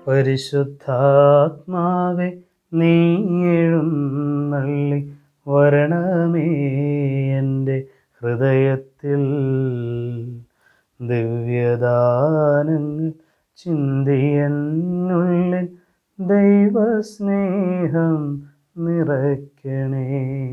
പരിശുദ്ധാത്മാവെ നീ എഴുന്നള്ളി വരണമേ എൻ്റെ ഹൃദയത്തിൽ ദിവ്യദാനങ്ങൾ ചിന്തിയെന്നുള്ളിൽ ദൈവസ്നേഹം നിറയ്ക്കണേ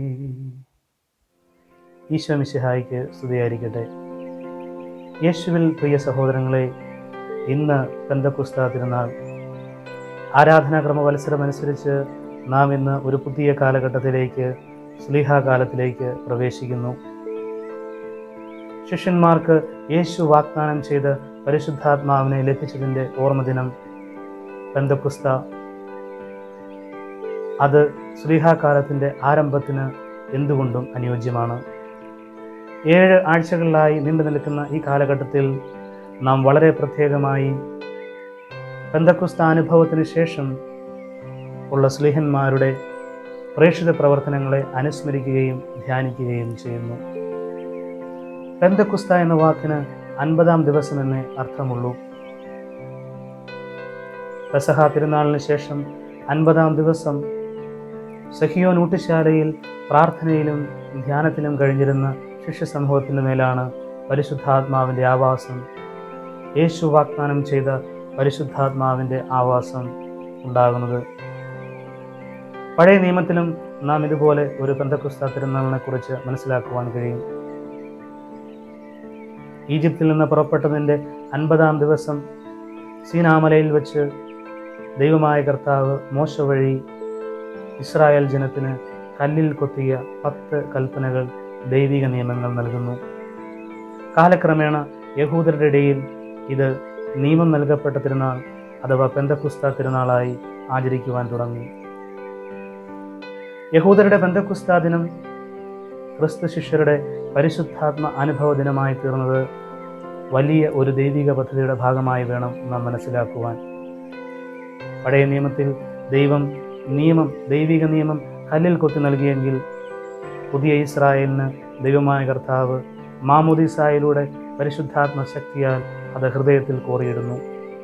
ഈശോ മിശിഹായിക്ക് സ്തുതിയായിരിക്കട്ടെ യേശുവിൽ പ്രിയ സഹോദരങ്ങളെ ഇന്ന് പെന്തക്കുസ്ത തിരുനാൾ ആരാധനാക്രമ മത്സരമനുസരിച്ച് നാം ഇന്ന് ഒരു പുതിയ കാലഘട്ടത്തിലേക്ക് സ്ലീഹാകാലത്തിലേക്ക് പ്രവേശിക്കുന്നു ശിഷ്യന്മാർക്ക് യേശു വാഗ്ദാനം ചെയ്ത് പരിശുദ്ധാത്മാവിനെ ലഭിച്ചതിൻ്റെ ഓർമ്മദിനം പെന്തക്കുസ്ത അത് സ്ലീഹാകാലത്തിൻ്റെ ആരംഭത്തിന് എന്തുകൊണ്ടും അനുയോജ്യമാണ് ഏഴ് ആഴ്ചകളിലായി നീണ്ടു നിൽക്കുന്ന ഈ കാലഘട്ടത്തിൽ നാം വളരെ പ്രത്യേകമായി പെന്തക്കുസ്ത അനുഭവത്തിന് ശേഷം ഉള്ള സ്ലീഹന്മാരുടെ പ്രേക്ഷിത പ്രവർത്തനങ്ങളെ അനുസ്മരിക്കുകയും ധ്യാനിക്കുകയും ചെയ്യുന്നു പെന്തക്കുസ്ത എന്ന വാക്കിന് അൻപതാം ദിവസം എന്നേ അർത്ഥമുള്ളൂ പെസഹ തിരുനാളിന് ശേഷം അൻപതാം ദിവസം സഹിയോൻ ഊട്ടുശാലയിൽ പ്രാർത്ഥനയിലും ധ്യാനത്തിലും കഴിഞ്ഞിരുന്ന ശിഷ്യ സമൂഹത്തിൻ്റെ മേലാണ് പരിശുദ്ധാത്മാവിൻ്റെ ആവാസം യേശു വാഗ്ദാനം ചെയ്ത പരിശുദ്ധാത്മാവിൻ്റെ ആവാസം ഉണ്ടാകുന്നത് പഴയ നിയമത്തിലും നാം ഇതുപോലെ ഒരു പെന്തക്കുസ്ത തിരുനാളിനെ കുറിച്ച് മനസ്സിലാക്കുവാൻ കഴിയും ഈജിപ്തിൽ നിന്ന് പുറപ്പെട്ടതിൻ്റെ അൻപതാം ദിവസം സീനാമലയിൽ വെച്ച് ദൈവമായ കർത്താവ് മോശ വഴി ഇസ്രായേൽ ജനത്തിന് കല്ലിൽ കൊത്തിയ പത്ത് കൽപ്പനകൾ ദൈവിക നിയമങ്ങൾ നൽകുന്നു കാലക്രമേണ യഹൂദരുടെ ഇടയിൽ ഇത് നിയമം നൽകപ്പെട്ട തിരുനാൾ അഥവാ പെന്തക്കുസ്ത തിരുനാളായി ആചരിക്കുവാൻ തുടങ്ങി യഹൂദരുടെ പെന്തക്കുസ്ത ദിനം ക്രിസ്തു ശിഷ്യരുടെ പരിശുദ്ധാത്മ അനുഭവ ദിനമായി തീർന്നത് വലിയ ഒരു ദൈവിക പദ്ധതിയുടെ ഭാഗമായി വേണം നാം മനസ്സിലാക്കുവാൻ പഴയ നിയമത്തിൽ ദൈവം നിയമം ദൈവിക നിയമം കല്ലിൽ കൊത്തി നൽകിയെങ്കിൽ പുതിയ ഇസ്രായേലിന് ദൈവമായ കർത്താവ് മാമുദിസായിലൂടെ പരിശുദ്ധാത്മ ശക്തിയാൽ അത് ഹൃദയത്തിൽ കോറിയിടുന്നു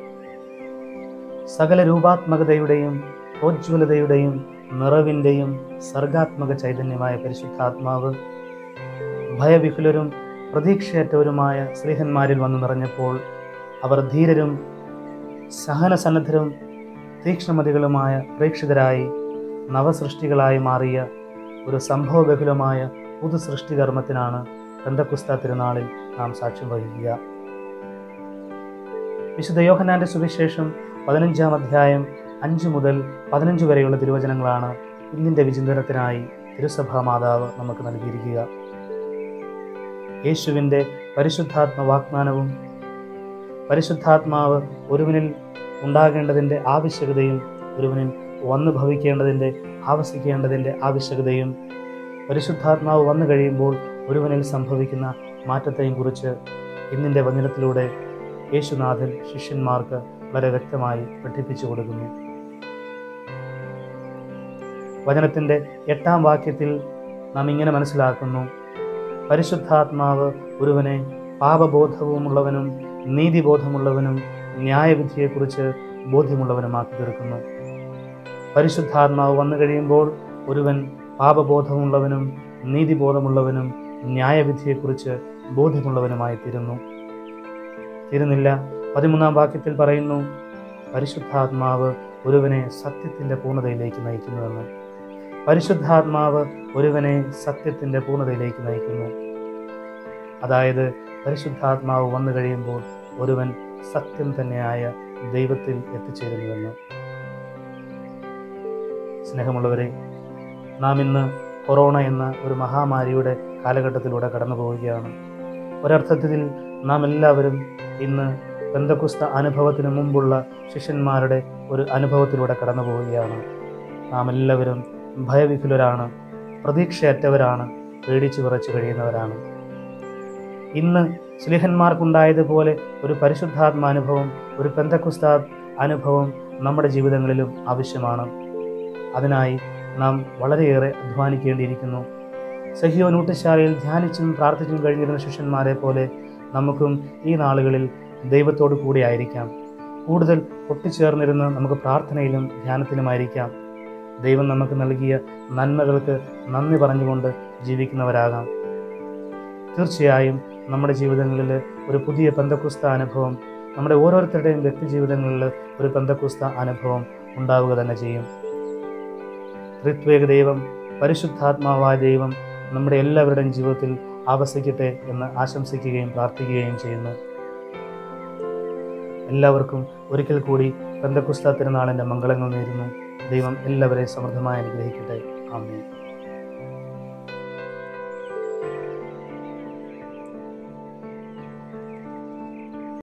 സകല രൂപാത്മകതയുടെയും പ്രോജ്വലതയുടെയും നിറവിൻ്റെയും സർഗാത്മക ചൈതന്യമായ പരിശുദ്ധാത്മാവ് ഭയവിഹുലരും പ്രതീക്ഷയറ്റവരുമായ സ്ത്രീഹന്മാരിൽ വന്നു നിറഞ്ഞപ്പോൾ അവർ ധീരരും സഹനസന്നദ്ധരും തീക്ഷ്ണമതികളുമായ പ്രേക്ഷിതരായി നവസൃഷ്ടികളായി മാറിയ ഒരു സംഭവബഹുലമായ പുതു സൃഷ്ടികർമ്മത്തിനാണ് ബന്ധക്കുസ്ത തിരുനാളിൽ നാം സാക്ഷ്യം വഹിക്കുക വിശുദ്ധ യോഹനാന്റെ സുവിശേഷം പതിനഞ്ചാം അധ്യായം അഞ്ച് മുതൽ പതിനഞ്ച് വരെയുള്ള തിരുവചനങ്ങളാണ് ഇന്നിൻ്റെ വിചിന്തനത്തിനായി തിരുസഭാ മാതാവ് നമുക്ക് നൽകിയിരിക്കുക യേശുവിൻ്റെ പരിശുദ്ധാത്മ വാഗ്ദാനവും പരിശുദ്ധാത്മാവ് ഒരുവനിൽ ഉണ്ടാകേണ്ടതിൻ്റെ ആവശ്യകതയും ഒരുവനിൽ വന്നു ഭവിക്കേണ്ടതിൻ്റെ ആവസിക്കേണ്ടതിൻ്റെ ആവശ്യകതയും പരിശുദ്ധാത്മാവ് വന്നു കഴിയുമ്പോൾ ഒരുവനിൽ സംഭവിക്കുന്ന മാറ്റത്തെയും കുറിച്ച് ഇന്നിൻ്റെ വചനത്തിലൂടെ യേശുനാഥൻ ശിഷ്യന്മാർക്ക് വളരെ വ്യക്തമായി പഠിപ്പിച്ചു കൊടുക്കുന്നു വചനത്തിൻ്റെ എട്ടാം വാക്യത്തിൽ നാം ഇങ്ങനെ മനസ്സിലാക്കുന്നു പരിശുദ്ധാത്മാവ് ഒരുവനെ പാപബോധവുമുള്ളവനും നീതിബോധമുള്ളവനും ന്യായവിധിയെക്കുറിച്ച് ബോധ്യമുള്ളവനുമാക്കി തീർക്കുന്നു പരിശുദ്ധാത്മാവ് വന്നു കഴിയുമ്പോൾ ഒരുവൻ പാപബോധമുള്ളവനും നീതിബോധമുള്ളവനും ന്യായവിധിയെക്കുറിച്ച് ബോധ്യമുള്ളവനുമായി തീരുന്നു തീരുന്നില്ല പതിമൂന്നാം വാക്യത്തിൽ പറയുന്നു പരിശുദ്ധാത്മാവ് ഒരുവനെ സത്യത്തിൻ്റെ പൂർണ്ണതയിലേക്ക് നയിക്കുന്നുവെന്ന് പരിശുദ്ധാത്മാവ് ഒരുവനെ സത്യത്തിൻ്റെ പൂർണ്ണതയിലേക്ക് നയിക്കുന്നു അതായത് പരിശുദ്ധാത്മാവ് വന്നു കഴിയുമ്പോൾ ഒരുവൻ സത്യം തന്നെയായ ദൈവത്തിൽ എത്തിച്ചേരുന്നുവെന്ന് സ്നേഹമുള്ളവരെ നാം ഇന്ന് കൊറോണ എന്ന ഒരു മഹാമാരിയുടെ കാലഘട്ടത്തിലൂടെ കടന്നു പോവുകയാണ് ഒരർത്ഥത്തിൽ നാം എല്ലാവരും ഇന്ന് ബന്ധക്കുസ്ത അനുഭവത്തിന് മുമ്പുള്ള ശിഷ്യന്മാരുടെ ഒരു അനുഭവത്തിലൂടെ കടന്നു പോവുകയാണ് നാം എല്ലാവരും ഭയവിഹുലരാണ് പ്രതീക്ഷയറ്റവരാണ് പേടിച്ചു വിറച്ചു കഴിയുന്നവരാണ് ഇന്ന് സ്ലിഹന്മാർക്കുണ്ടായതുപോലെ ഒരു പരിശുദ്ധാത്മാനുഭവം ഒരു പെന്തക്കുസ്ത അനുഭവം നമ്മുടെ ജീവിതങ്ങളിലും ആവശ്യമാണ് അതിനായി നാം വളരെയേറെ അധ്വാനിക്കേണ്ടിയിരിക്കുന്നു സഹിയോ നൂട്ടുശാലയിൽ ധ്യാനിച്ചും പ്രാർത്ഥിച്ചും കഴിഞ്ഞിരുന്ന ശിഷ്യന്മാരെ പോലെ നമുക്കും ഈ നാളുകളിൽ ദൈവത്തോടു കൂടി ആയിരിക്കാം കൂടുതൽ ഒട്ടിച്ചേർന്നിരുന്ന് നമുക്ക് പ്രാർത്ഥനയിലും ധ്യാനത്തിലുമായിരിക്കാം ദൈവം നമുക്ക് നൽകിയ നന്മകൾക്ക് നന്ദി പറഞ്ഞുകൊണ്ട് ജീവിക്കുന്നവരാകാം തീർച്ചയായും നമ്മുടെ ജീവിതങ്ങളിൽ ഒരു പുതിയ പന്തക്കുസ്ത അനുഭവം നമ്മുടെ ഓരോരുത്തരുടെയും വ്യക്തി ജീവിതങ്ങളിൽ ഒരു പന്തക്കുസ്ത അനുഭവം ഉണ്ടാവുക തന്നെ ചെയ്യും ഋത്വേക ദൈവം പരിശുദ്ധാത്മാവായ ദൈവം നമ്മുടെ എല്ലാവരുടെയും ജീവിതത്തിൽ ആവസിക്കട്ടെ എന്ന് ആശംസിക്കുകയും പ്രാർത്ഥിക്കുകയും ചെയ്യുന്നു എല്ലാവർക്കും ഒരിക്കൽ കൂടി പെന്തക്കുസ്ത തിരുനാളിൻ്റെ മംഗളങ്ങൾ നേരുന്നു ദൈവം എല്ലാവരെയും സമൃദ്ധമായി അനുഗ്രഹിക്കട്ടെ ആമേൻ